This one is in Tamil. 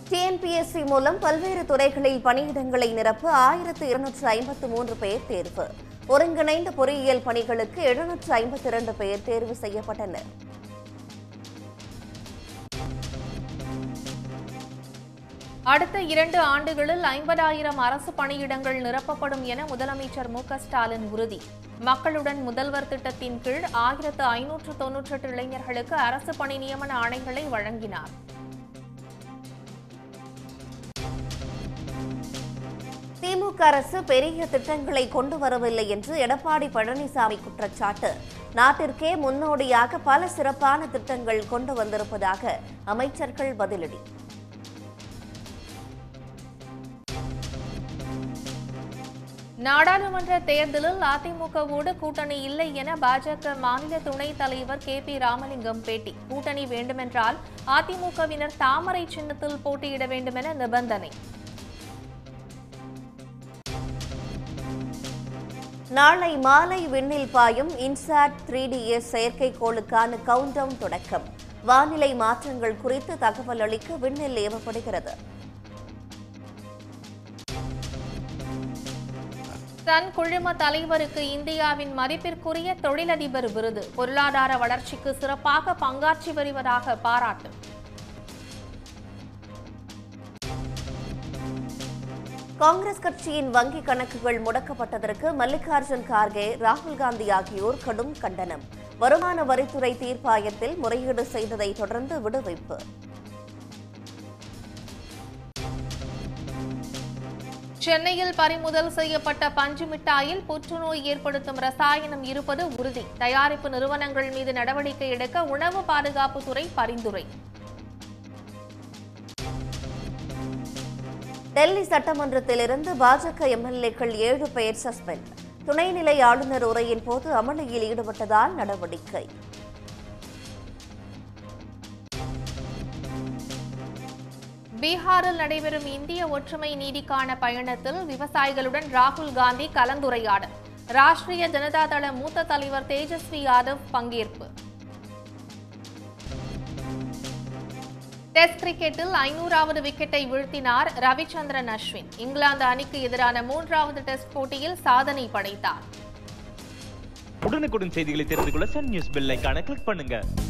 டிஎன்பிஎஸ்சி மூலம் பல்வேறு துறைகளில் பணியிடங்களை நிரப்ப ஆயிரத்து இருநூற்று ஐம்பத்து மூன்று பேர் தேர்வு ஒருங்கிணைந்த பொறியியல் பணிகளுக்கு எழுநூற்று ஐம்பத்தி இரண்டு பேர் தேர்வு செய்யப்பட்டனர் அடுத்த இரண்டு ஆண்டுகளில் ஐம்பதாயிரம் அரசு பணியிடங்கள் நிரப்பப்படும் என முதலமைச்சர் மு க ஸ்டாலின் உறுதி மக்களுடன் முதல்வர் திட்டத்தின் கீழ் ஆயிரத்து ஐநூற்று தொன்னூற்றெட்டு இளைஞர்களுக்கு அரசு பணி நியமன ஆணைகளை வழங்கினார் திமுக அரசு பெரிய திட்டங்களை கொண்டு வரவில்லை என்று எடப்பாடி பழனிசாமி குற்றச்சாட்டு நாட்டிற்கே முன்னோடியாக பல சிறப்பான திட்டங்கள் கொண்டு வந்திருப்பதாக அமைச்சர்கள் பதிலடி நாடாளுமன்ற தேர்தலில் அதிமுகவோடு கூட்டணி இல்லை என பாஜக மாநில துணைத் தலைவர் கே பி ராமலிங்கம் பேட்டி கூட்டணி வேண்டுமென்றால் அதிமுகவினர் தாமரை சின்னத்தில் போட்டியிட வேண்டுமென நிபந்தனை நாளை மாலை விண்ணில் பாயும் இன்சாட் த்ரீ டிஎஸ் செயற்கைக்கோளுக்கான கவுண்டவுன் தொடக்கம் வானிலை மாற்றங்கள் குறித்து தகவல் அளிக்க விண்ணில் ஏவப்படுகிறது சன் குழும தலைவருக்கு இந்தியாவின் மதிப்பிற்குரிய தொழிலதிபர் விருது பொருளாதார வளர்ச்சிக்கு சிறப்பாக பங்காற்றி வருவதாக பாராட்டு காங்கிரஸ் கட்சியின் வங்கி கணக்குகள் முடக்கப்பட்டதற்கு மல்லிகார்ஜுன் கார்கே ராகுல் காந்தி ஆகியோர் கடும் கண்டனம் வருமான வரித்துறை தீர்ப்பாயத்தில் முறையீடு செய்ததை தொடர்ந்து விடுவிப்பு சென்னையில் பறிமுதல் செய்யப்பட்ட பஞ்சு மிட்டாயில் புற்றுநோய் ஏற்படுத்தும் ரசாயனம் இருப்பது உறுதி தயாரிப்பு நிறுவனங்கள் மீது நடவடிக்கை எடுக்க உணவு பாதுகாப்புத்துறை பரிந்துரை டெல்லி சட்டமன்றத்திலிருந்து பாஜக எம்எல்ஏக்கள் ஏழு பேர் சஸ்பெண்ட் துணைநிலை ஆளுநர் உரையின் போது அமளியில் ஈடுபட்டதால் நடவடிக்கை பீகாரில் நடைபெறும் இந்திய ஒற்றுமை நீதிக்கான பயணத்தில் விவசாயிகளுடன் ராகுல் காந்தி கலந்துரையாடல் ராஷ்டிரிய ஜனதா தள மூத்த தலைவர் தேஜஸ்வி யாதவ் பங்கேற்பு டெஸ்ட் கிரிக்கெட்டில் ஐநூறாவது விக்கெட்டை வீழ்த்தினார் ரவிச்சந்திரன் அஸ்வின் இங்கிலாந்து அணிக்கு எதிரான மூன்றாவது டெஸ்ட் போட்டியில் சாதனை படைத்தார் உடனுக்குடன் செய்திகளை தெரிந்து கொள்ள சன் நியூஸ் பெல் ஐகானை கிளிக் பண்ணுங்க